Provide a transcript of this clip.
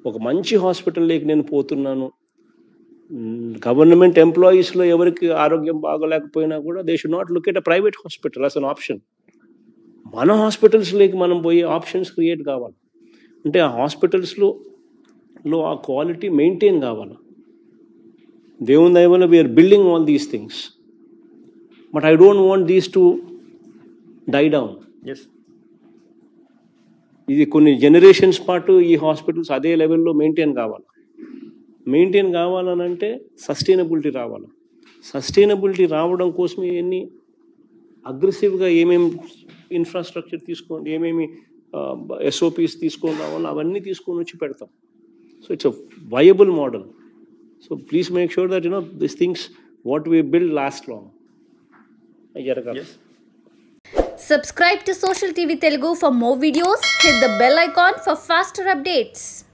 ఒక మంచి హాస్పిటల్లోకి నేను పోతున్నాను గవర్నమెంట్ ఎంప్లాయీస్లో ఎవరికి ఆరోగ్యం బాగోలేకపోయినా కూడా they should not look at a private hospital as an option మన హాస్పిటల్స్లోకి మనం పోయే ఆప్షన్స్ క్రియేట్ కావాలి అంటే ఆ హాస్పిటల్స్లో లో ఆ క్వాలిటీ మెయింటైన్ కావాలి దేవుని దయ వల్ల we're building all these things but I don't want these to die down yes ఇది కొన్ని జనరేషన్స్ పాటు ఈ హాస్పిటల్స్ అదే లెవెల్లో మెయింటైన్ కావాలి మెయింటైన్ కావాలనంటే సస్టైనబిలిటీ రావాలి సస్టైనబిలిటీ రావడం కోసం ఎన్ని అగ్రెసివ్గా ఏమేమి ఇన్ఫ్రాస్ట్రక్చర్ తీసుకోండి ఏమేమి ఎస్ఓపీస్ తీసుకొని రావాలో అవన్నీ తీసుకొని వచ్చి పెడతాం so it's a viable model so please make sure that you know this things what we build last long జరగాలి yes Subscribe to Social TV Telugu for more videos. Hit the bell icon for faster updates.